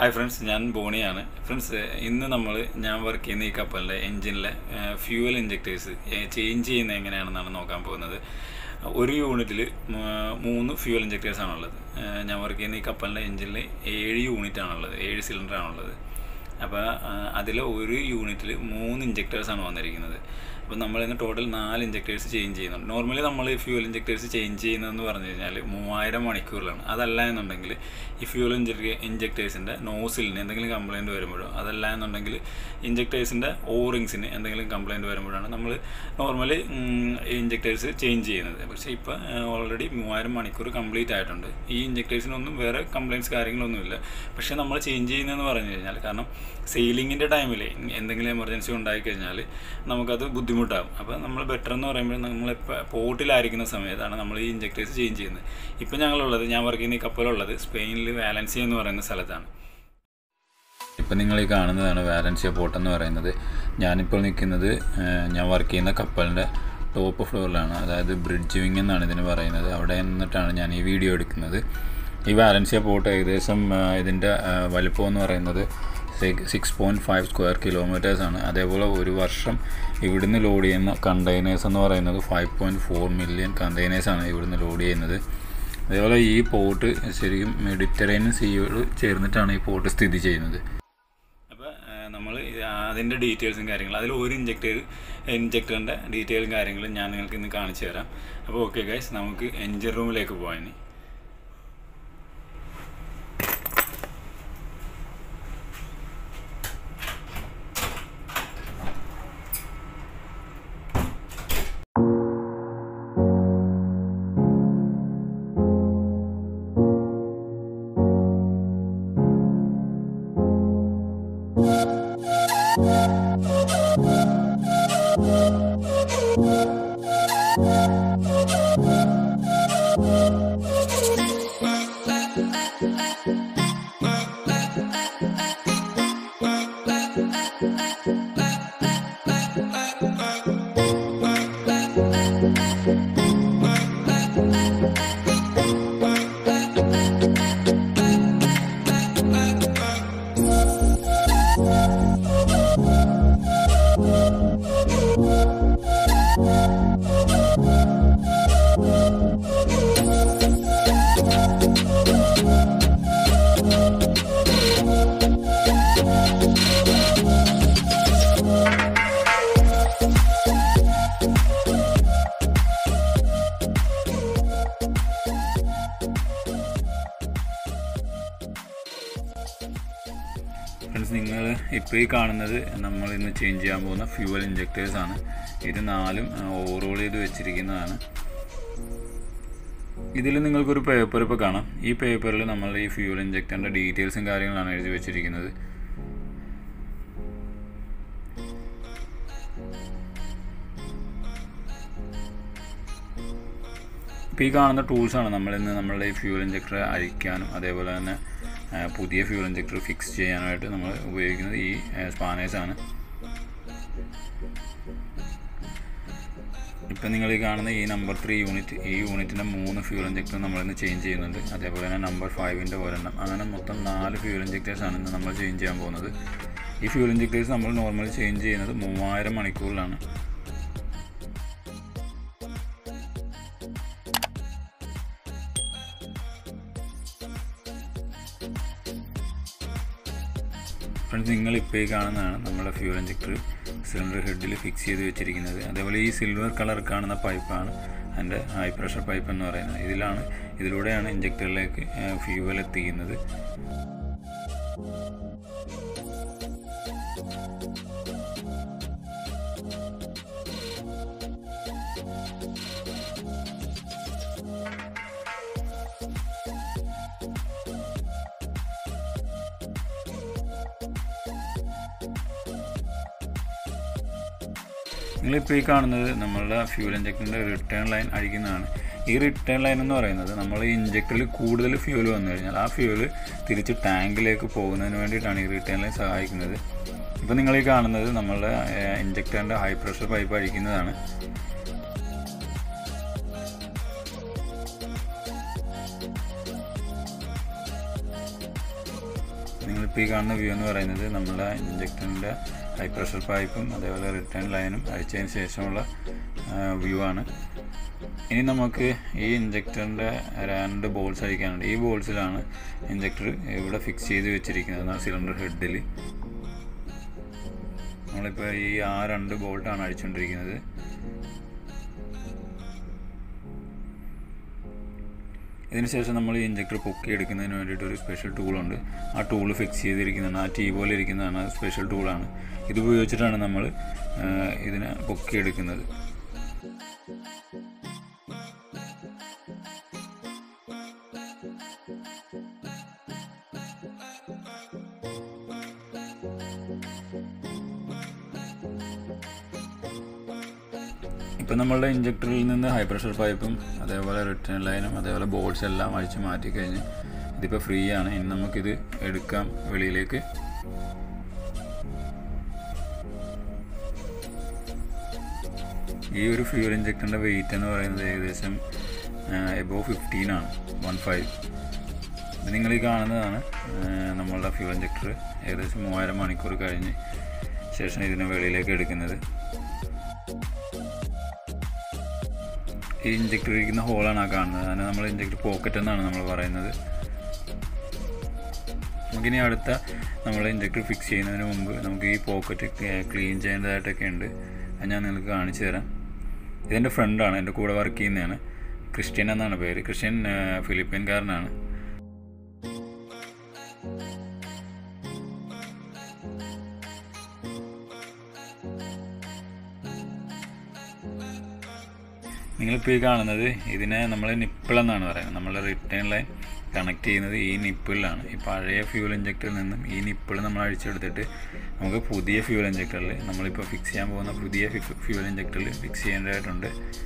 hi friends ഞാൻ ബോണിയാണ് friends ഇന്ന് നമ്മൾ ഞാൻ വർക്ക് ചെയ്യുന്ന ഈ കപ്പലിൻ്റെ എൻജിനിലെ ഫ്യൂവൽ ഇഞ്ചക്ടേഴ്സ് ചേഞ്ച് ചെയ്യുന്നത് എങ്ങനെയാണെന്നാണ് നോക്കാൻ പോകുന്നത് ഒരു യൂണിറ്റിൽ മൂന്ന് ഫ്യൂവൽ ഇഞ്ചക്ടേഴ്സാണുള്ളത് ഞാൻ വർക്ക് ചെയ്യുന്ന ഈ കപ്പലിൻ്റെ എൻജിനിൽ ഏഴ് യൂണിറ്റാണുള്ളത് ഏഴ് സിലിണ്ടറാണുള്ളത് അപ്പോൾ അതിൽ ഒരു യൂണിറ്റിൽ മൂന്ന് ഇഞ്ചക്ടേഴ്സാണ് വന്നിരിക്കുന്നത് അപ്പോൾ നമ്മൾ ഇന്ന് ടോട്ടൽ നാല് ഇഞ്ചക്ടേഴ്സ് ചേഞ്ച് ചെയ്യുന്നുണ്ട് നോർമലി നമ്മൾ ഈ ഫ്യൂവൽ ഇഞ്ചക്ടേഴ്സ് ചേഞ്ച് ചെയ്യുന്നതെന്ന് പറഞ്ഞു കഴിഞ്ഞാൽ മൂവായിരം മണിക്കൂറിലാണ് അതല്ല എന്നുണ്ടെങ്കിൽ ഈ ഫ്യൂവൽ ഇഞ്ചക്ടേ ഇഞ്ചക്ടേഴ്സിൻ്റെ നോസിലിന് എന്തെങ്കിലും കംപ്ലയിൻറ്റ് വരുമ്പോഴോ അതല്ല എന്നുണ്ടെങ്കിൽ ഇഞ്ചക്ടേഴ്സിൻ്റെ ഓറിങ്സിന് എന്തെങ്കിലും കംപ്ലയിൻറ്റ് വരുമ്പോഴാണ് നമ്മൾ നോർമലി ഇഞ്ചക്ടേഴ്സ് ചേഞ്ച് ചെയ്യുന്നത് പക്ഷേ ഇപ്പോൾ ഓൾറെഡി മൂവായിരം മണിക്കൂർ കംപ്ലീറ്റ് ആയിട്ടുണ്ട് ഈ ഇഞ്ചക്ടേഴ്സിനൊന്നും വേറെ കംപ്ലയിൻറ്റ്സ് കാര്യങ്ങളൊന്നുമില്ല പക്ഷേ നമ്മൾ ചേഞ്ച് ചെയ്യുന്നതെന്ന് പറഞ്ഞു കഴിഞ്ഞാൽ കാരണം സെയിലിങ്ങിൻ്റെ ടൈമിൽ എന്തെങ്കിലും എമർജൻസി ഉണ്ടായിക്കഴിഞ്ഞാൽ നമുക്കത് ബുദ്ധിമുട്ടാകും അപ്പോൾ നമ്മൾ ബെറ്റർ എന്ന് പറയുമ്പോൾ നമ്മളിപ്പോൾ പോർട്ടിലായിരിക്കുന്ന സമയത്താണ് നമ്മൾ ഈ ഇഞ്ചക്ടേഴ്സ് ചേഞ്ച് ചെയ്യുന്നത് ഇപ്പോൾ ഞങ്ങളുള്ളത് ഞാൻ വർക്ക് ചെയ്യുന്ന ഈ കപ്പലുള്ളത് സ്പെയിനിൽ വാലൻസിയ എന്ന് പറയുന്ന സ്ഥലത്താണ് ഇപ്പം നിങ്ങൾ ഈ കാണുന്നതാണ് വാലൻസിയ പോർട്ട് എന്ന് പറയുന്നത് ഞാനിപ്പോൾ നിൽക്കുന്നത് ഞാൻ വർക്ക് ചെയ്യുന്ന കപ്പലിൻ്റെ ടോപ്പ് ഫ്ലോറിലാണ് അതായത് ബ്രിഡ്ജ് വിങ് എന്നാണ് ഇതിന് പറയുന്നത് അവിടെ നിന്നിട്ടാണ് ഞാൻ ഈ വീഡിയോ എടുക്കുന്നത് ഈ വാലൻസിയ പോർട്ട് ഏകദേശം ഇതിൻ്റെ വലിപ്പം എന്ന് പറയുന്നത് സിക്സ് പോയിൻറ്റ് ഫൈവ് സ്ക്വയർ കിലോമീറ്റേഴ്സാണ് അതേപോലെ ഒരു വർഷം ഇവിടുന്ന് ലോഡ് ചെയ്യുന്ന കണ്ടെയ്നേഴ്സ് എന്ന് പറയുന്നത് ഫൈവ് പോയിൻറ്റ് ഫോർ മില്യൺ കണ്ടെയ്നേഴ്സാണ് ഇവിടുന്ന് ലോഡ് ചെയ്യുന്നത് അതേപോലെ ഈ പോർട്ട് ശരിക്കും മെഡിറ്ററേനിയൻ സീയോട് ചേർന്നിട്ടാണ് ഈ പോർട്ട് സ്ഥിതി ചെയ്യുന്നത് അപ്പോൾ നമ്മൾ അതിൻ്റെ ഡീറ്റെയിൽസും കാര്യങ്ങളും അതിൽ ഒരു ഇഞ്ചക്ടർ ഇഞ്ചക്ടറിൻ്റെ ഡീറ്റെയിലും കാര്യങ്ങളും ഞാൻ നിങ്ങൾക്ക് ഇന്ന് കാണിച്ചു തരാം അപ്പോൾ ഓക്കെ ഗൈസ് നമുക്ക് എൻജിൻ റൂമിലേക്ക് പോകാൻ ഇനി ഫ്രണ്ട്സ് നിങ്ങൾ ഇപ്പോൾ ഈ കാണുന്നത് നമ്മൾ ഇന്ന് ചേഞ്ച് ചെയ്യാൻ പോകുന്ന ഫ്യൂവൽ ഇഞ്ചക്ടേഴ്സ് ആണ് ഇത് നാലും ഓവറോൾ ചെയ്ത് വെച്ചിരിക്കുന്നതാണ് ഇതിൽ നിങ്ങൾക്കൊരു പേപ്പർ ഇപ്പോൾ കാണാം ഈ പേപ്പറിൽ നമ്മൾ ഈ ഫ്യൂവൽ ഇഞ്ചക്ടറിൻ്റെ ഡീറ്റെയിൽസും കാര്യങ്ങളാണ് എഴുതി വെച്ചിരിക്കുന്നത് ഇപ്പോൾ ഈ കാണുന്ന ടൂൾസാണ് നമ്മളിന്ന് നമ്മളുടെ ഈ ഫ്യൂവൽ ഇഞ്ചക്ടർ അഴിക്കാനും അതേപോലെ തന്നെ പുതിയ ഫ്യൂൽ ഇഞ്ചക്ടർ ഫിക്സ് ചെയ്യാനായിട്ട് നമ്മൾ ഉപയോഗിക്കുന്നത് ഈ സ്പാനേഴ്സാണ് ഇപ്പം നിങ്ങൾ ഈ കാണുന്ന ഈ നമ്പർ ത്രീ യൂണിറ്റ് ഈ യൂണിറ്റിൻ്റെ മൂന്ന് ഫ്യൂൽ ഇഞ്ചക്ടർ നമ്മളിന്ന് ചേഞ്ച് ചെയ്യുന്നുണ്ട് അതേപോലെ തന്നെ നമ്പർ ഫൈവിൻ്റെ ഒരെണ്ണം അങ്ങനെ മൊത്തം നാല് ഫ്യൂൽ ഇഞ്ചക്ടേഴ്സാണ് ഇന്ന് നമ്മൾ ചേഞ്ച് ചെയ്യാൻ പോകുന്നത് ഈ ഫ്യൂൽ ഇഞ്ചക്ടേഴ്സ് നമ്മൾ നോർമലി ചേഞ്ച് ചെയ്യുന്നത് മൂവായിരം മണിക്കൂറിലാണ് ഫ്രണ്ട്സ് നിങ്ങൾ ഇപ്പോൾ ഈ കാണുന്നതാണ് നമ്മുടെ ഫ്യൂൽ ഇഞ്ചക്ടർ സിലിണ്ടർ ഹെഡിൽ ഫിക്സ് ചെയ്ത് വെച്ചിരിക്കുന്നത് അതേപോലെ ഈ സിൽവർ കളർ കാണുന്ന പൈപ്പാണ് അതിൻ്റെ ഹൈ പ്രഷർ പൈപ്പ് എന്ന് പറയുന്നത് ഇതിലാണ് ഇതിലൂടെയാണ് ഇഞ്ചക്ടറിലേക്ക് ഫ്യൂവൽ എത്തിക്കുന്നത് നിങ്ങളിപ്പോൾ ഈ കാണുന്നത് നമ്മളുടെ ഫ്യൂൽ ഇഞ്ചക്ടറിൻ്റെ റിട്ടേൺ ലൈൻ അഴിക്കുന്നതാണ് ഈ റിട്ടേൺ ലൈൻ എന്ന് പറയുന്നത് നമ്മൾ ഈ ഇഞ്ചക്ടറിൽ കൂടുതൽ ഫ്യൂൽ വന്നു കഴിഞ്ഞാൽ ആ ഫ്യൂൽ തിരിച്ച് ടാങ്കിലേക്ക് പോകുന്നതിന് വേണ്ടിയിട്ടാണ് ഈ റിട്ടേൺ ലൈൻ സഹായിക്കുന്നത് ഇപ്പോൾ നിങ്ങൾ ഈ കാണുന്നത് നമ്മളുടെ ഇഞ്ചക്ടറിൻ്റെ ഹൈ പ്രഷർ പൈപ്പ് അഴിക്കുന്നതാണ് നിങ്ങളിപ്പോൾ ഈ കാണുന്ന വ്യൂ എന്ന് പറയുന്നത് നമ്മളെ ഇഞ്ചക്ടറിൻ്റെ ഹൈ പ്രഷർ പൈപ്പും അതേപോലെ റിട്ടേൺ ലൈനും അഴിച്ചതിന് ശേഷമുള്ള വ്യൂ ആണ് ഇനി നമുക്ക് ഈ ഇഞ്ചക്ടറിൻ്റെ രണ്ട് ബോൾസ് അഴിക്കാനുണ്ട് ഈ ബോൾസിലാണ് ഇഞ്ചക്ടർ ഇവിടെ ഫിക്സ് ചെയ്ത് വെച്ചിരിക്കുന്നത് സിലിണ്ടർ ഹെഡിൽ നമ്മളിപ്പോൾ ഈ ആ രണ്ട് ബോൾട്ടാണ് അഴിച്ചുകൊണ്ടിരിക്കുന്നത് ഇതിനുശേഷം നമ്മൾ ഈ ഇഞ്ചക്ടർ പൊക്കി എടുക്കുന്നതിന് വേണ്ടിയിട്ട് ഒരു സ്പെഷ്യൽ ടൂളുണ്ട് ആ ടൂൾ ഫിക്സ് ചെയ്തിരിക്കുന്നതാണ് ആ ടീ പോലെ ഇരിക്കുന്നതാണ് അത് സ്പെഷ്യൽ ടൂളാണ് ഇത് ഉപയോഗിച്ചിട്ടാണ് നമ്മൾ ഇതിനെ പൊക്കി എടുക്കുന്നത് ഇപ്പം നമ്മളുടെ ഇഞ്ചക്ടറിൽ നിന്ന് ഹൈ പ്രഷർ പൈപ്പും അതേപോലെ റിട്ടേൺ ലൈനും അതേപോലെ ബോൾസ് എല്ലാം അഴിച്ച് മാറ്റി കഴിഞ്ഞ് ഇതിപ്പോൾ ഫ്രീ ആണ് ഇനി നമുക്കിത് എടുക്കാം വെളിയിലേക്ക് ഈ ഒരു ഫ്യൂൽ ഇഞ്ചക്ടറിൻ്റെ വെയിറ്റ് എന്ന് പറയുന്നത് ഏകദേശം എബോവ് ഫിഫ്റ്റീൻ ആണ് വൺ ഫൈവ് ഇത് നിങ്ങൾ ഈ കാണുന്നതാണ് നമ്മളുടെ ഫ്യൂൽ ഇഞ്ചക്ടർ ഏകദേശം മൂവായിരം മണിക്കൂർ കഴിഞ്ഞ് ശേഷം ഇതിനെ വെളിയിലേക്ക് എടുക്കുന്നത് ഈ ഇഞ്ചക്ടർ ഇരിക്കുന്ന ഹോളാണ് ആ കാണുന്നത് അതിനെ നമ്മൾ ഇഞ്ചക്ടർ പോക്കറ്റ് എന്നാണ് നമ്മൾ പറയുന്നത് നമുക്കിനി അടുത്ത നമ്മൾ ഇഞ്ചക്ടർ ഫിക്സ് ചെയ്യുന്നതിന് മുമ്പ് നമുക്ക് ഈ പോക്കറ്റ് ക്ലീൻ ചെയ്യേണ്ടതായിട്ടൊക്കെ ഉണ്ട് അത് ഞാൻ നിങ്ങൾക്ക് കാണിച്ചു തരാം ഇതെൻ്റെ ഫ്രണ്ടാണ് എൻ്റെ കൂടെ വർക്ക് ചെയ്യുന്നതാണ് ക്രിസ്ത്യൻ എന്നാണ് പേര് ക്രിസ്ത്യൻ ഫിലിപ്പീൻകാരനാണ് നിങ്ങളിപ്പോൾ ഈ കാണുന്നത് ഇതിനെ നമ്മൾ നിപ്പിൾ എന്നാണ് പറയുന്നത് നമ്മൾ റിട്ടേൺ ലൈൻ കണക്ട് ചെയ്യുന്നത് ഈ നിപ്പിളിലാണ് ഈ പഴയ ഫ്യൂൽ ഇഞ്ചക്ടറിൽ നിന്നും ഈ നിപ്പിൾ നമ്മൾ അഴിച്ചെടുത്തിട്ട് നമുക്ക് പുതിയ ഫ്യൂൽ ഇഞ്ചക്ടറിൽ നമ്മളിപ്പോൾ ഫിക്സ് ചെയ്യാൻ പോകുന്ന പുതിയ ഫ്യൂൽ ഇഞ്ചക്ടറിൽ ഫിക്സ് ചെയ്യേണ്ടതായിട്ടുണ്ട്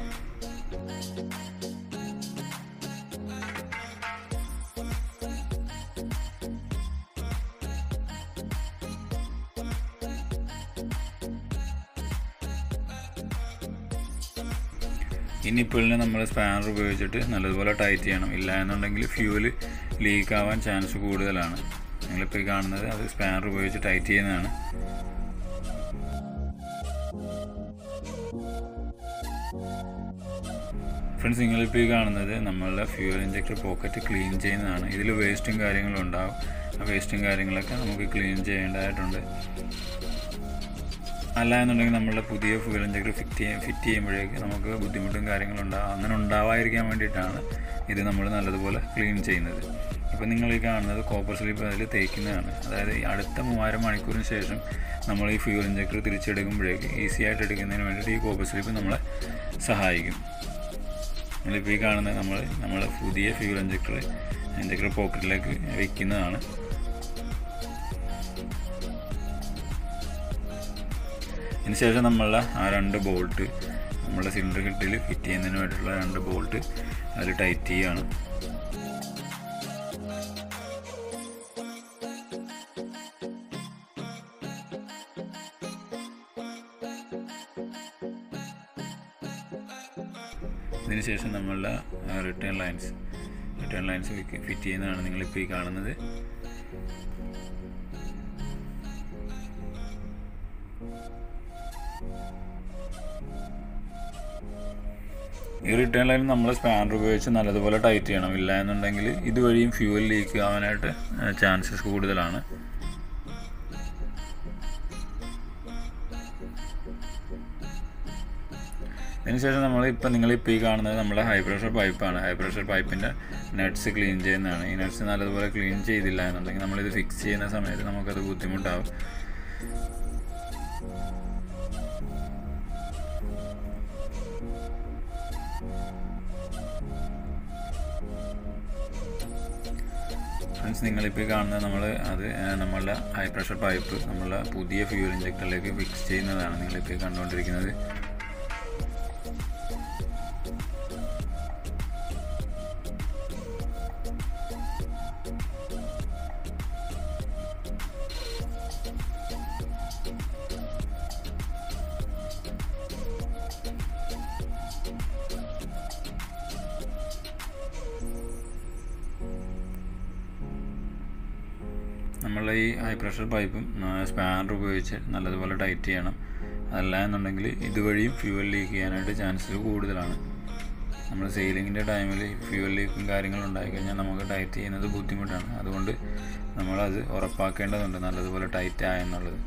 ഈ നിപ്പിളിനെ നമ്മൾ സ്പാനർ ഉപയോഗിച്ചിട്ട് നല്ലതുപോലെ ടൈറ്റ് ചെയ്യണം ഇല്ല എന്നുണ്ടെങ്കിൽ ഫ്യൂൽ ലീക്ക് ആവാൻ ചാൻസ് കൂടുതലാണ് നിങ്ങളിപ്പോൾ ഈ കാണുന്നത് അത് സ്പാനർ ഉപയോഗിച്ച് ടൈറ്റ് ചെയ്യുന്നതാണ് ഫ്രണ്ട്സ് നിങ്ങളിപ്പോൾ ഈ കാണുന്നത് നമ്മളുടെ ഫ്യൂൽ ഇഞ്ചക്ടർ പോക്കറ്റ് ക്ലീൻ ചെയ്യുന്നതാണ് ഇതിൽ വേസ്റ്റും കാര്യങ്ങളും ഉണ്ടാവും ആ വേസ്റ്റും കാര്യങ്ങളൊക്കെ നമുക്ക് ക്ലീൻ ചെയ്യേണ്ടതായിട്ടുണ്ട് അല്ല എന്നുണ്ടെങ്കിൽ നമ്മളുടെ പുതിയ ഫ്യൂൽ ഇഞ്ചക്ടർ ഫിറ്റ് ചെയ്യാൻ ഫിറ്റ് ചെയ്യുമ്പോഴേക്ക് നമുക്ക് ബുദ്ധിമുട്ടും കാര്യങ്ങളും ഉണ്ടാകും അങ്ങനെ ഉണ്ടാവാതിരിക്കാൻ വേണ്ടിയിട്ടാണ് ഇത് നമ്മൾ നല്ലതുപോലെ ക്ലീൻ ചെയ്യുന്നത് ഇപ്പോൾ നിങ്ങൾ ഈ കാണുന്നത് കോപ്പർ സ്ലിപ്പ് അതിൽ തേക്കുന്നതാണ് അതായത് ഈ അടുത്ത മൂവായിരം മണിക്കൂറിന് ശേഷം നമ്മൾ ഈ ഫ്യൂൽ ഇഞ്ചക്ടർ തിരിച്ചെടുക്കുമ്പോഴേക്ക് ഈസി ആയിട്ട് എടുക്കുന്നതിന് വേണ്ടിയിട്ട് ഈ കോപ്പർ സ്ലിപ്പ് നമ്മളെ സഹായിക്കും നിങ്ങളിപ്പോൾ ഈ കാണുന്നത് നമ്മൾ നമ്മൾ പുതിയ ഫ്യൂൽ ഇഞ്ചക്ടർ ഇഞ്ചക്ടർ പോക്കറ്റിലേക്ക് വയ്ക്കുന്നതാണ് അതിനുശേഷം നമ്മളുടെ ആ രണ്ട് ബോൾട്ട് നമ്മുടെ സിലിണ്ടർ കിട്ടിൽ ഫിറ്റ് ചെയ്യുന്നതിന് വേണ്ടിയിട്ടുള്ള രണ്ട് ബോൾട്ട് അതിൽ ടൈറ്റ് ചെയ്യുകയാണ് ഇതിനുശേഷം നമ്മളുടെ return lines return lines fit ചെയ്യുന്നതാണ് നിങ്ങളിപ്പോൾ ഈ കാണുന്നത് ഈ റിട്ടേൺ ലൈൻ നമ്മൾ സ്പാനർ ഉപയോഗിച്ച് നല്ലതുപോലെ ടൈറ്റ് ചെയ്യണം ഇല്ല എന്നുണ്ടെങ്കിൽ ഇതുവഴിയും ഫ്യൂവൽ ലീക്ക് ആവാനായിട്ട് ചാൻസസ് കൂടുതലാണ് അതിനുശേഷം നമ്മൾ ഇപ്പം നിങ്ങളിപ്പോൾ ഈ കാണുന്നത് നമ്മുടെ ഹൈ പ്രഷർ പൈപ്പാണ് ഹൈ പ്രഷർ പൈപ്പിൻ്റെ നട്ട്സ് ക്ലീൻ ചെയ്യുന്നതാണ് ഈ നട്ട്സ് നല്ലതുപോലെ ക്ലീൻ ചെയ്തില്ല എന്നുണ്ടെങ്കിൽ നമ്മളിത് ഫിക്സ് ചെയ്യുന്ന സമയത്ത് നമുക്കത് ബുദ്ധിമുട്ടാവും ഫ്രണ്ട്സ് നിങ്ങളിപ്പോൾ കാണുന്നത് നമ്മൾ അത് നമ്മളുടെ ഹൈ പ്രഷർ പൈപ്പ് നമ്മളുടെ പുതിയ ഫ്യൂൽ ഇഞ്ചക്ടറിലേക്ക് ഫിക്സ് ചെയ്യുന്നതാണ് നിങ്ങളിപ്പോൾ കണ്ടുകൊണ്ടിരിക്കുന്നത് നമ്മൾ ഈ ഹൈ പ്രഷർ പൈപ്പും സ്പാനർ ഉപയോഗിച്ച് നല്ലതുപോലെ ടൈറ്റ് ചെയ്യണം അതല്ല എന്നുണ്ടെങ്കിൽ ഇതുവഴിയും ഫ്യൂവൽ ലീക്ക് ചെയ്യാനായിട്ട് ചാൻസസ് കൂടുതലാണ് നമ്മൾ സെയിലിങ്ങിൻ്റെ ടൈമിൽ ഫ്യൂവൽ ലീക്കും കാര്യങ്ങളും ഉണ്ടായിക്കഴിഞ്ഞാൽ നമുക്ക് ടൈറ്റ് ചെയ്യുന്നത് ബുദ്ധിമുട്ടാണ് അതുകൊണ്ട് നമ്മളത് ഉറപ്പാക്കേണ്ടതുണ്ട് നല്ലതുപോലെ ടൈറ്റ് ആയെന്നുള്ളത്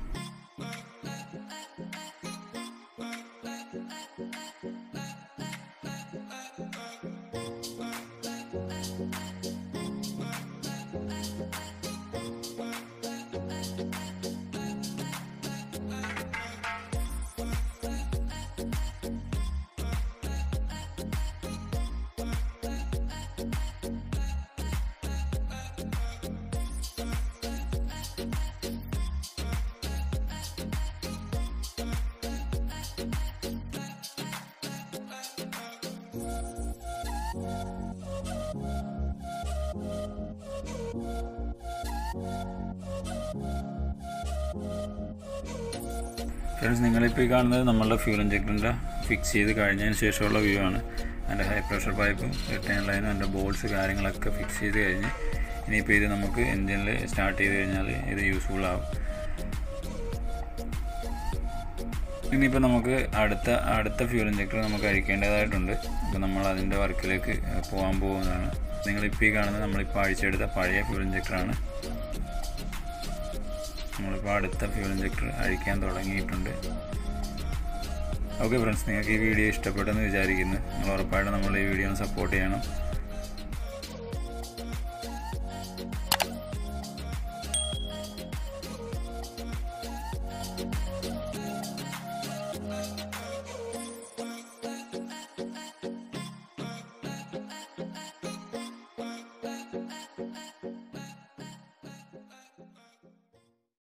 ഫ്രണ്ട്സ് നിങ്ങളിപ്പോൾ ഈ കാണുന്നത് നമ്മളുടെ ഫ്യൂൽ ഇഞ്ചക്ടറിൻ്റെ ഫിക്സ് ചെയ്ത് കഴിഞ്ഞതിന് ശേഷമുള്ള വ്യൂ ആണ് അതിൻ്റെ ഹൈ പ്രഷർ പൈപ്പും റിട്ടേൺ ലൈനും അതിൻ്റെ ബോൾസ് കാര്യങ്ങളൊക്കെ ഫിക്സ് ചെയ്ത് കഴിഞ്ഞ് ഇനിയിപ്പോൾ ഇത് നമുക്ക് എൻജിനിൽ സ്റ്റാർട്ട് ചെയ്ത് കഴിഞ്ഞാൽ ഇത് യൂസ്ഫുൾ ആവും ഇനിയിപ്പോൾ നമുക്ക് അടുത്ത അടുത്ത ഫ്യൂൽ ഇഞ്ചക്ടർ നമുക്ക് അഴിക്കേണ്ടതായിട്ടുണ്ട് അപ്പോൾ നമ്മൾ അതിൻ്റെ വർക്കിലേക്ക് പോകാൻ പോകുന്നതാണ് നിങ്ങളിപ്പോൾ ഈ കാണുന്നത് നമ്മളിപ്പോൾ അഴിച്ചെടുത്ത പഴയ ഫ്യൂൽ ഇഞ്ചക്ടറാണ് നമ്മളിപ്പോൾ അടുത്ത ഫ്യൂൽ ഇഞ്ചക്ടർ അഴിക്കാൻ തുടങ്ങിയിട്ടുണ്ട് ഓക്കെ ഫ്രണ്ട്സ് നിങ്ങൾക്ക് ഈ വീഡിയോ ഇഷ്ടപ്പെട്ടെന്ന് വിചാരിക്കുന്നു നിങ്ങൾ ഉറപ്പായിട്ടും നമ്മൾ ഈ വീഡിയോ സപ്പോർട്ട് ചെയ്യണം